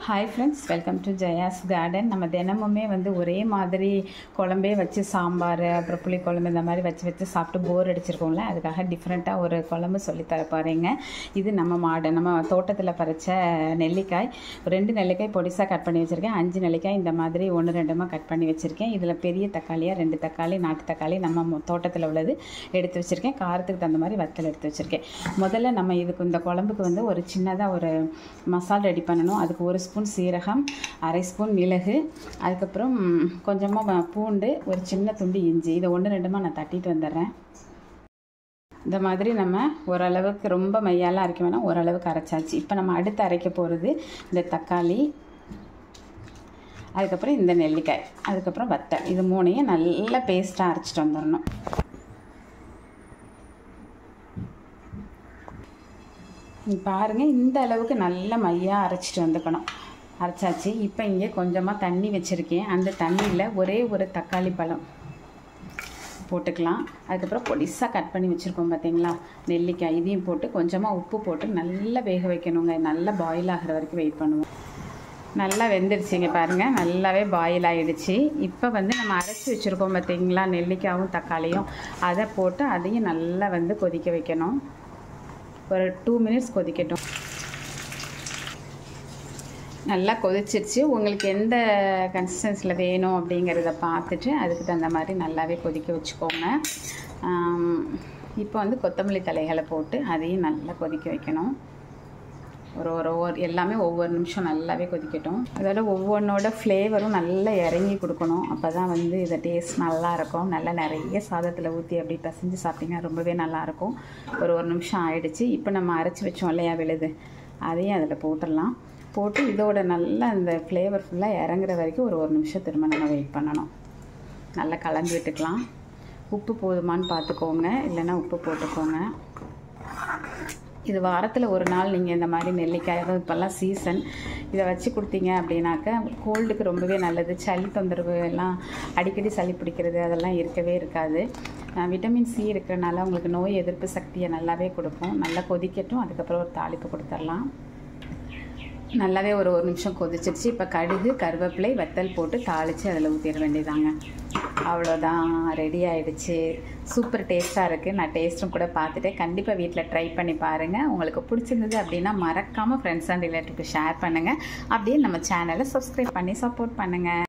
hi friends welcome to Jaya's garden நம்ம தினமுமே வந்து ஒரே மாதிரி குழம்பே வச்சு சாம்பார் அப்புறம் புளி குழம்பு இந்த மாதிரி வச்சு வச்சு சாப்பிட்டு போர் அடிச்சிருக்கோம்ல அதுக்காக டிஃப்ரெண்ட்டாக ஒரு குழம்பு சொல்லித்தர போகிறீங்க இது நம்ம மாடு நம்ம தோட்டத்தில் பறித்த நெல்லிக்காய் ரெண்டு நெல்லிக்காய் பொடிசாக கட் பண்ணி வச்சுருக்கேன் அஞ்சு நெல்லிக்காய் இந்த மாதிரி ஒன்று ரெண்டுமா கட் பண்ணி வச்சுருக்கேன் இதில் பெரிய தக்காளியாக ரெண்டு தக்காளி நாட்டு தக்காளி நம்ம மொ- தோட்டத்தில் உள்ளது எடுத்து வச்சுருக்கேன் காரத்துக்கு தகுந்த மாதிரி வத்தல் எடுத்து வச்சுருக்கேன் முதல்ல நம்ம இதுக்கு இந்த குழம்புக்கு வந்து ஒரு சின்னதாக ஒரு மசாலா ரெடி பண்ணணும் அதுக்கு ஒரு ஸ்பூன் சீரகம் அரை ஸ்பூன் மிளகு அதுக்கப்புறம் கொஞ்சமாக பூண்டு ஒரு சின்ன துண்டு இஞ்சி இதை ஒன்று ரெண்டுமா நான் தட்டிட்டு வந்துடுறேன் இந்த மாதிரி நம்ம ஓரளவுக்கு ரொம்ப மையாலாம் அரைக்க வேணாம் ஓரளவுக்கு அரைச்சாச்சு இப்போ நம்ம அடுத்து அரைக்க போகிறது இந்த தக்காளி அதுக்கப்புறம் இந்த நெல்லிக்காய் அதுக்கப்புறம் வத்தல் இது மூணையும் நல்லா பேஸ்ட்டாக அரைச்சிட்டு வந்துடணும் இங்க பாருங்க இந்த அளவுக்கு நல்ல மையாக அரைச்சிட்டு வந்துக்கணும் அரைச்சாச்சு இப்போ இங்கே கொஞ்சமாக தண்ணி வச்சுருக்கேன் அந்த தண்ணியில் ஒரே ஒரு தக்காளி பழம் போட்டுக்கலாம் அதுக்கப்புறம் பொடிசாக கட் பண்ணி வச்சுருக்கோம் பார்த்தீங்களா நெல்லிக்காய் இதையும் போட்டு கொஞ்சமாக உப்பு போட்டு நல்லா வேக வைக்கணுங்க நல்லா பாயில் ஆகிற வரைக்கும் வெயிட் பண்ணுவோம் நல்லா வெந்துடுச்சுங்க பாருங்கள் நல்லாவே பாயில் ஆகிடுச்சு இப்போ வந்து நம்ம அரைச்சி வச்சுருக்கோம் பார்த்தீங்களா நெல்லிக்காயும் தக்காளியும் அதை போட்டு அதையும் நல்லா வந்து கொதிக்க வைக்கணும் ஒரு டூ மினிட்ஸ் கொதிக்கட்டும் நல்லா கொதிச்சிருச்சு உங்களுக்கு எந்த கன்சிஸ்டன்சியில் வேணும் அப்படிங்கிறத பார்த்துட்டு அதுக்கு தகுந்த மாதிரி நல்லாவே கொதிக்க வச்சுக்கோங்க ஆம், இப்போ வந்து கொத்தமல்லி தலைகளை போட்டு அதையும் நல்லா கொதிக்க வைக்கணும் ஒரு ஒரு ஒரு எல்லாமே ஒவ்வொரு நிமிஷம் நல்லாவே கொதிக்கட்டும் அதோட ஒவ்வொன்றோட ஃப்ளேவரும் நல்லா இறங்கி கொடுக்கணும் அப்போ தான் வந்து இதை டேஸ்ட் நல்லா இருக்கும் நல்லா நிறைய சாதத்தில் ஊற்றி அப்படி பசைஞ்சு சாப்பிட்டீங்கன்னா ரொம்பவே நல்லாயிருக்கும் ஒரு ஒரு நிமிஷம் ஆயிடுச்சு இப்போ நம்ம அரைச்சி வச்சோம் இல்லையா விழுது அதையும் அதில் போட்டுடலாம் போட்டு இதோட நல்லா அந்த ஃப்ளேவர் ஃபுல்லாக இறங்குற வரைக்கும் ஒரு ஒரு நிமிஷம் திரும்ப நம்ம வெயிட் பண்ணணும் நல்லா கலந்து விட்டுக்கலாம் உப்பு போதுமான்னு பார்த்துக்கோங்க இல்லைன்னா உப்பு போட்டுக்கோங்க இது வாரத்தில் ஒரு நாள் நீங்கள் இந்த மாதிரி நெல்லிக்காய் அதுவும் இப்போல்லாம் சீசன் இதை வச்சு கொடுத்தீங்க அப்படின்னாக்க கோல்டுக்கு ரொம்பவே நல்லது சளி தொந்தரவு எல்லாம் அடிக்கடி சளி பிடிக்கிறது அதெல்லாம் இருக்கவே இருக்காது அஹ் விட்டமின் சி இருக்கிறனால உங்களுக்கு நோய் எதிர்ப்பு சக்தியை நல்லாவே கொடுக்கும் நல்லா கொதிக்கட்டும் அதுக்கப்புறம் ஒரு தாளிப்பு கொடுத்துடலாம் நல்லாவே ஒரு ஒரு நிமிஷம் கொதிச்சிருச்சு இப்போ கடுகு கருவேப்பிலை வத்தல் போட்டு தாளித்து அதில் ஊற்றிட வேண்டியதாங்க அவ்வளோதான் ரெடி ஆயிடுச்சு சூப்பர் டேஸ்ட்டாக இருக்குது நான் டேஸ்ட்டும் கூட பார்த்துட்டேன் கண்டிப்பாக வீட்டில் ட்ரை பண்ணி பாருங்கள் உங்களுக்கு பிடிச்சிருந்தது அப்படின்னா மறக்காமல் ஃப்ரெண்ட்ஸ் அண்ட் ரிலேட்டிவ்க்கு ஷேர் பண்ணுங்கள் அப்படியே நம்ம சேனலை சப்ஸ்கிரைப் பண்ணி சப்போர்ட் பண்ணுங்கள்